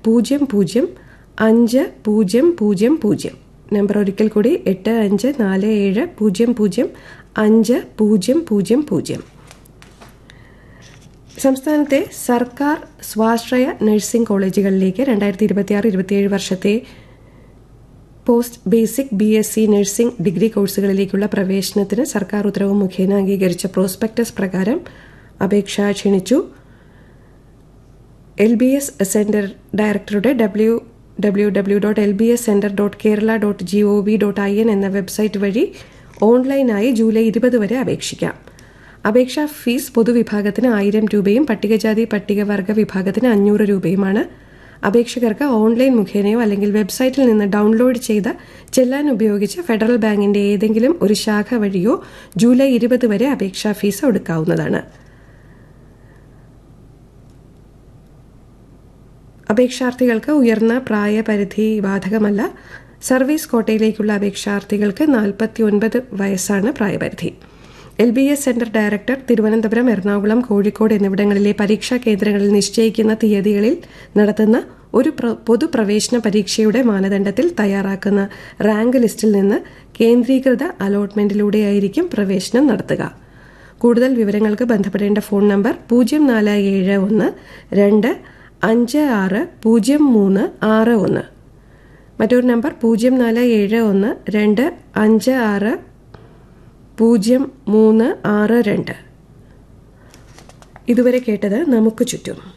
പൂജ്യം പൂജ്യം അഞ്ച് പൂജ്യം പൂജ്യം പൂജ്യം നമ്പർ ഒരിക്കൽ കൂടി എട്ട് അഞ്ച് നാല് ഏഴ് പൂജ്യം പൂജ്യം അഞ്ച് പൂജ്യം പൂജ്യം പൂജ്യം സംസ്ഥാനത്തെ സർക്കാർ സ്വാശ്രയ നഴ്സിംഗ് കോളേജുകളിലേക്ക് രണ്ടായിരത്തി ഇരുപത്തിയാറ് ഇരുപത്തിയേഴ് വർഷത്തെ post basic B S C nursing degree കോഴ്സുകളിലേക്കുള്ള പ്രവേശനത്തിന് സർക്കാർ ഉത്തരവ് മുഖേന അംഗീകരിച്ച പ്രോസ്പെക്ടസ് പ്രകാരം അപേക്ഷ ക്ഷണിച്ചു എൽ ബി എസ് സെന്റർ ഡയറക്ടറുടെ W W W dot L B S centre dot Kerala dot G O V dot I N എന്ന വെബ്സൈറ്റ് വഴി ഓൺലൈനായി ജൂലൈ ഇരുപത് വരെ അപേക്ഷിക്കാം അപേക്ഷാ ഫീസ് പൊതുവിഭാഗത്തിന് ആയിരം രൂപയും പട്ടികജാതി പട്ടികവർഗ വിഭാഗത്തിന് അഞ്ഞൂറ് രൂപയുമാണ് അപേക്ഷകർക്ക് ഓൺലൈൻ മുഖേനയോ അല്ലെങ്കിൽ വെബ്സൈറ്റിൽ നിന്ന് ഡൗൺലോഡ് ചെയ്ത ചെല്ലാൻ ഉപയോഗിച്ച് ഫെഡറൽ ബാങ്കിന്റെ ഏതെങ്കിലും ഒരു ശാഖ വഴിയോ ജൂലൈ ഇരുപത് വരെ അപേക്ഷാ ഫീസ് ഒടുക്കാവുന്നതാണ് അപേക്ഷാർത്ഥികൾക്ക് ഉയർന്ന പ്രായപരിധി ബാധകമല്ല സർവീസ് കോട്ടയിലേക്കുള്ള അപേക്ഷാർത്ഥികൾക്ക് നാൽപ്പത്തി ഒൻപത് വയസ്സാണ് പ്രായപരിധി L B S centre director Thiruvananthapuram Ernakulam Kozhikode എന്നിവിടങ്ങളിലെ പരീക്ഷാ കേന്ദ്രങ്ങളിൽ നിശ്ചയിക്കുന്ന തീയതികളിൽ നടത്തുന്ന ഒരു പൊതുപ്രവേശന പരീക്ഷയുടെ മാനദണ്ഡത്തിൽ തയ്യാറാക്കുന്ന റാങ്ക് ലിസ്റ്റിൽ നിന്ന് കേന്ദ്രീകൃത അലോട്ട്മെന്റിലൂടെയായിരിക്കും പ്രവേശനം നടത്തുക കൂടുതൽ വിവരങ്ങൾക്ക് ബന്ധപ്പെടേണ്ട ഫോൺ നമ്പർ പൂജ്യം നാല് ഏഴ് ഒന്ന് രണ്ട് അഞ്ച് ആറ് പൂജ്യം മൂന്ന് ആറ് ഒന്ന് മറ്റൊരു നമ്പർ പൂജ്യം നാല് ഏഴ് ഒന്ന് രണ്ട് അഞ്ച് ആറ് പൂജ്യം മൂന്ന് ആറ് രണ്ട് ഇതുവരെ കേട്ടത് നമുക്ക് ചുറ്റും